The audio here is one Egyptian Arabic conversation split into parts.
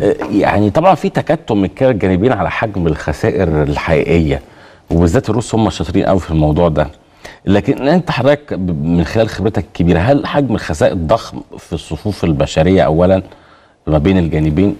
آه، يعني طبعا في تكتم من كلا الجانبين على حجم الخسائر الحقيقيه وبالذات الروس هم شاطرين قوي في الموضوع ده لكن انت حضرتك ب- من خلال خبرتك الكبيره هل حجم الخسائر ضخم في الصفوف البشريه اولا ما بين الجانبين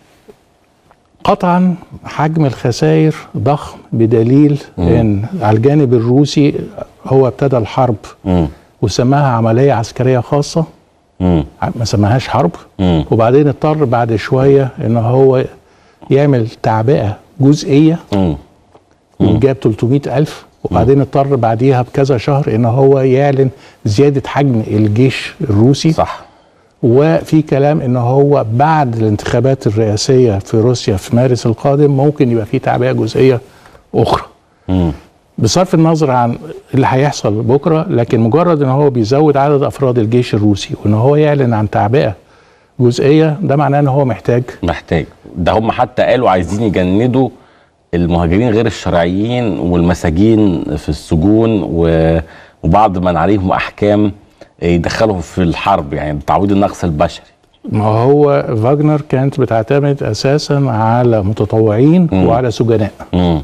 قطعا حجم الخسائر ضخم بدليل ان على الجانب الروسي هو ابتدى الحرب امم وسماها عمليه عسكريه خاصه امم ما سماهاش حرب مم. وبعدين اضطر بعد شويه ان هو يعمل تعبئه جزئيه امم وجاب 300 ألف وبعدين اضطر بعديها بكذا شهر ان هو يعلن زياده حجم الجيش الروسي صح وفي كلام ان هو بعد الانتخابات الرئاسيه في روسيا في مارس القادم ممكن يبقى في تعبئه جزئيه اخرى امم بصرف النظر عن اللي هيحصل بكره لكن مجرد ان هو بيزود عدد افراد الجيش الروسي وان هو يعلن عن تعبئه جزئيه ده معناه ان هو محتاج محتاج ده هم حتى قالوا عايزين يجندوا المهاجرين غير الشرعيين والمساجين في السجون و- وبعض من عليهم احكام يدخلهم في الحرب يعني تعويض النقص البشري ما هو فاجنر كانت بتعتمد اساسا على متطوعين وعلى سجناء امم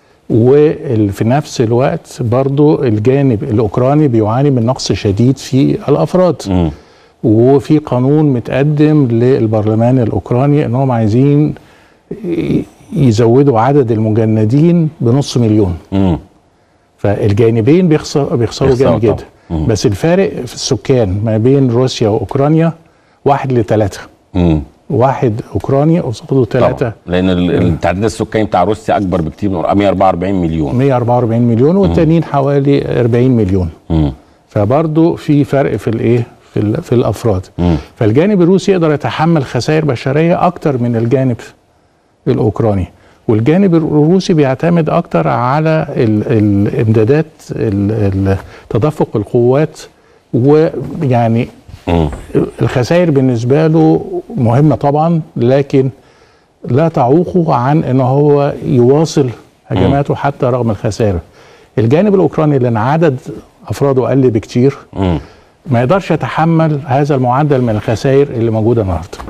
وفي نفس الوقت برضو الجانب الاوكراني بيعاني من نقص شديد في الافراد امم وفي قانون متقدم للبرلمان الاوكراني انهم عايزين ي- يزودوا عدد المجندين بنص مليون امم فالجانبين بيخسر بيخسروا بيخسروا جامد طبعا. جدا مم. بس الفارق في السكان ما بين روسيا واوكرانيا واحد لثلاثه امم واحد اوكراني قصاده ثلاثه طبعا لان ال- التعداد السكاني بتاع روسيا اكبر بكتير من 144 مليون 144 مليون والتانيين حوالي 40 مليون امم فبرضه في فرق في الايه في, ال- في الافراد مم. فالجانب الروسي يقدر يتحمل خسائر بشريه اكتر من الجانب الاوكراني والجانب الروسي بيعتمد اكتر على ال- الامدادات ال- ال- تدفق القوات ويعني امم الخسائر بالنسبه له مهمه طبعا لكن لا تعوقه عن ان هو يواصل هجماته حتى رغم الخسائر الجانب الاوكراني لان عدد افراده اقل بكتير امم ما يقدرش يتحمل هذا المعدل من الخسائر اللي موجوده النهارده